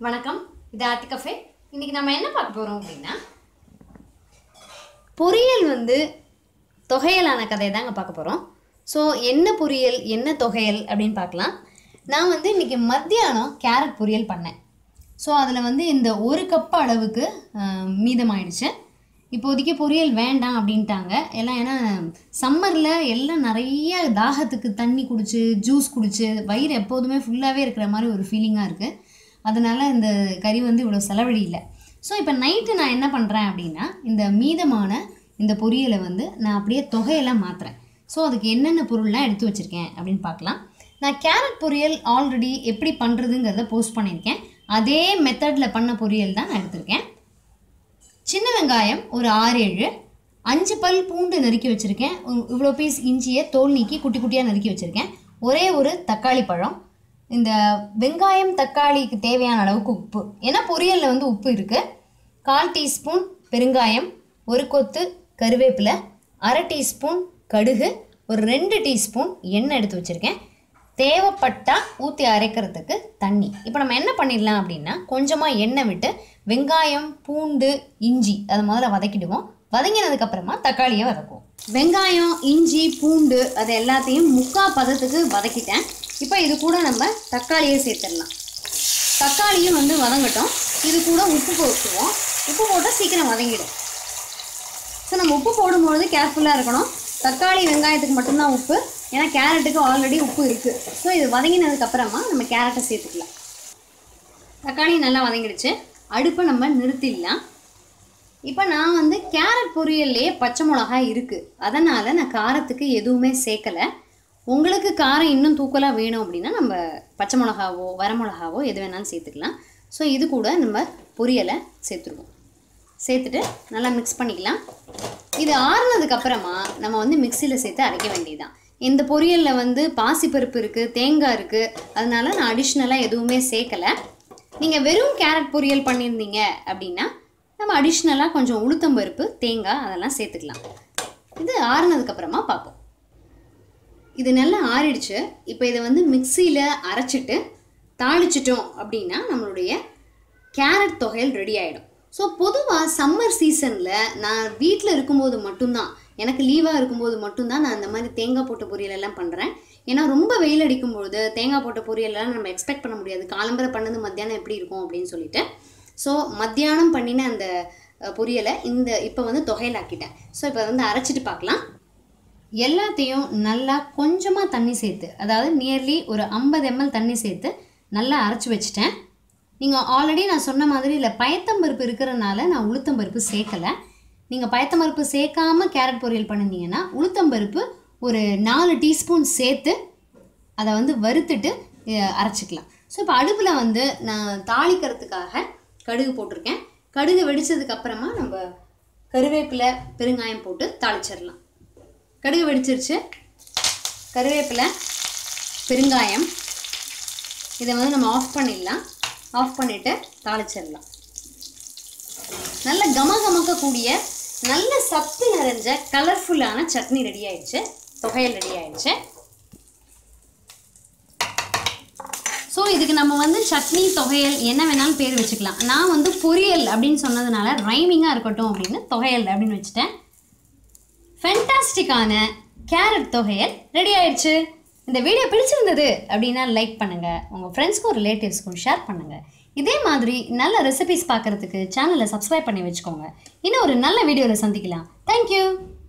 வணக்கம் இது ஆர்த்தி கஃபே இன்றைக்கி நம்ம என்ன பார்க்க போகிறோம் அப்படின்னா பொரியல் வந்து தொகையலான கதையை தாங்க பார்க்க போகிறோம் ஸோ என்ன பொரியல் என்ன தொகையல் அப்படின்னு பார்க்கலாம் நான் வந்து இன்றைக்கி மத்தியானம் கேரட் பொரியல் பண்ணேன் ஸோ அதில் வந்து இந்த ஒரு கப் அளவுக்கு ஆஹ், மீதமாயிடுச்சு இப்போதைக்கு பொரியல் வேண்டாம் அப்படின்ட்டாங்க எல்லாம் ஏன்னா சம்மரில் எல்லாம் நிறைய தாகத்துக்கு தண்ணி குடிச்சு ஜூஸ் குடிச்சு வயிறு எப்போதுமே ஃபுல்லாகவே இருக்கிற மாதிரி ஒரு ஃபீலிங்காக இருக்குது அதனால் இந்த கறி வந்து இவ்வளோ செலவழி இல்லை ஸோ இப்போ நைட்டு நான் என்ன பண்ணுறேன் அப்படின்னா இந்த மீதமான இந்த பொரியலை வந்து நான் அப்படியே தொகையெல்லாம் மாற்றுறேன் ஸோ அதுக்கு என்னென்ன பொருள்லாம் எடுத்து வச்சுருக்கேன் அப்படின்னு பார்க்கலாம் நான் கேரட் பொரியல் ஆல்ரெடி எப்படி பண்ணுறதுங்கிறத போஸ்ட் பண்ணியிருக்கேன் அதே மெத்தடில் பண்ண பொரியல் தான் நான் எடுத்திருக்கேன் சின்ன வெங்காயம் ஒரு ஆறு ஏழு அஞ்சு பல் பூண்டு நறுக்கி வச்சுருக்கேன் இவ்வளோ பீஸ் இஞ்சியை தோல் நீக்கி குட்டி குட்டியாக நறுக்கி வச்சுருக்கேன் ஒரே ஒரு தக்காளி பழம் இந்த வெங்காயம் தக்காளிக்கு தேவையான அளவுக்கு உப்பு ஏன்னா பொரியலில் வந்து உப்பு இருக்குது கால் டீஸ்பூன் பெருங்காயம் ஒரு கொத்து கருவேப்பிலை அரை டீஸ்பூன் கடுகு ஒரு ரெண்டு டீஸ்பூன் எண்ணெய் எடுத்து வச்சுருக்கேன் தேவைப்பட்டா ஊற்றி அரைக்கிறதுக்கு தண்ணி இப்போ நம்ம என்ன பண்ணிடலாம் அப்படின்னா கொஞ்சமாக எண்ணெய் விட்டு வெங்காயம் பூண்டு இஞ்சி அதை முதல்ல வதக்கிடுவோம் வதங்கினதுக்கப்புறமா தக்காளியை வதக்குவோம் வெங்காயம் இஞ்சி பூண்டு அது எல்லாத்தையும் முக்கா பதத்துக்கு வதக்கிட்டேன் இப்போ இது கூட நம்ம தக்காளியை சேர்த்துடலாம் தக்காளியும் வந்து வதங்கட்டும் இது கூட உப்பு போட்டுருவோம் உப்பு போட்டால் சீக்கிரம் வதங்கிடும் ஸோ நம்ம உப்பு போடும்பொழுது கேர்ஃபுல்லாக இருக்கணும் தக்காளி வெங்காயத்துக்கு மட்டும்தான் உப்பு ஏன்னா கேரட்டுக்கு ஆல்ரெடி உப்பு இருக்குது ஸோ இது வதங்கினதுக்கு அப்புறமா நம்ம கேரட்டை சேர்த்துக்கலாம் தக்காளி நல்லா வதங்கிடுச்சு அடுப்பை நம்ம நிறுத்திடலாம் இப்போ நான் வந்து கேரட் பொரியல்லையே பச்சை மிளகாய் இருக்குது அதனால் நான் காரத்துக்கு எதுவுமே சேர்க்கலை உங்களுக்கு காரம் இன்னும் தூக்கலாக வேணும் அப்படின்னா நம்ம பச்சை மிளகாவோ வரமிளகாவோ எது வேணாலும் சேர்த்துக்கலாம் ஸோ இது கூட நம்ம பொரியலை சேர்த்துருவோம் சேர்த்துட்டு நல்லா மிக்ஸ் பண்ணிக்கலாம் இது ஆறுனதுக்கு அப்புறமா நம்ம வந்து மிக்சியில் சேர்த்து அரைக்க வேண்டியதுதான் இந்த பொரியலில் வந்து பாசிப்பருப்பு இருக்குது தேங்காய் இருக்குது அதனால நான் அடிஷ்னலாக எதுவுமே சேர்க்கலை நீங்கள் வெறும் கேரட் பொரியல் பண்ணியிருந்தீங்க அப்படின்னா நம்ம அடிஷ்னலாக கொஞ்சம் உளுத்தம்பருப்பு தேங்காய் அதெல்லாம் சேர்த்துக்கலாம் இது ஆறுனதுக்கப்புறமா பார்ப்போம் இது நல்லா ஆறிடுச்சு இப்போ இதை வந்து மிக்சியில் அரைச்சிட்டு தாளிச்சிட்டோம் அப்படின்னா நம்மளுடைய கேரட் தொகையல் ரெடி ஆகிடும் ஸோ பொதுவாக சம்மர் சீசனில் நான் வீட்டில் இருக்கும்போது மட்டும்தான் எனக்கு லீவாக இருக்கும்போது மட்டும்தான் நான் இந்த மாதிரி தேங்காய் போட்ட பொரியல் எல்லாம் பண்ணுறேன் ஏன்னா ரொம்ப வெயில் அடிக்கும் பொழுது தேங்காய் போட்ட பொரியலெல்லாம் நம்ம எக்ஸ்பெக்ட் பண்ண முடியாது காலம்பரை பண்ணது மத்தியானம் எப்படி இருக்கும் அப்படின்னு சொல்லிட்டு ஸோ மத்தியானம் பண்ணின அந்த அஹ், பொரியலை இந்த இப்போ வந்து தொகையிலாக்கிட்டேன் ஸோ இப்போ வந்து அரைச்சிட்டு பார்க்கலாம் எல்லாத்தையும் நல்லா கொஞ்சமாக தண்ணி சேர்த்து அதாவது நியர்லி ஒரு ஐம்பது எம்எல் தண்ணி சேர்த்து நல்லா அரைச்சி வச்சிட்டேன் நீங்கள் ஆல்ரெடி நான் சொன்ன மாதிரி இல்லை பயத்தம்பருப்பு இருக்கிறனால நான் உளுத்தம்பருப்பு சேர்க்கலை நீங்கள் பயத்தம்பருப்பு சேர்க்காம கேரட் பொரியல் பண்ணிருந்தீங்கன்னா உளுத்தம்பருப்பு ஒரு நாலு டீஸ்பூன் சேர்த்து அதை வந்து வறுத்துட்டு அஹ், அரைச்சிக்கலாம் ஸோ இப்போ அடுப்பில் வந்து நான் தாளிக்கிறதுக்காக கடுகு போட்டிருக்கேன் கடுகு வெடிச்சதுக்கு அப்புறமா நம்ம கருவேப்பிலை பெருங்காயம் போட்டு தாளிச்சிடலாம் கடுகு வெடிச்சிருச்சு கருவேப்பிலை பெருங்காயம் இதை வந்து நம்ம ஆஃப் பண்ணிடலாம் ஆஃப் பண்ணிவிட்டு தாளிச்சிடலாம் நல்ல கம கமக்கக்கூடிய நல்ல சத்து நிறைஞ்ச கலர்ஃபுல்லான சட்னி ரெடி ஆயிடுச்சு தொகையல் ரெடி ஆயிடுச்சு ஸோ இதுக்கு நம்ம வந்து சட்னி தொகையல் என்ன வேணாலும் பேர் வச்சுக்கலாம் நான் வந்து பொரியல் அப்படின்னு சொன்னதுனால ரைமிங்காக இருக்கட்டும் அப்படின்னு தொகையல் அப்படின்னு வச்சுட்டேன் ஃபென்டாஸ்டிக்கான கேரட் தொகையல் ரெடி ஆயிடுச்சு இந்த வீடியோ பிடிச்சிருந்தது அப்படின்னா லைக் பண்ணுங்கள் உங்கள் ஃப்ரெண்ட்ஸ்க்கும் ரிலேட்டிவ்ஸ்க்கும் ஷேர் பண்ணுங்கள் இதே மாதிரி நல்ல ரெசிபிஸ் பார்க்குறதுக்கு சேனலை சப்ஸ்கிரைப் பண்ணி வச்சுக்கோங்க இன்னும் ஒரு நல்ல வீடியோவில் சந்திக்கலாம் தேங்க்யூ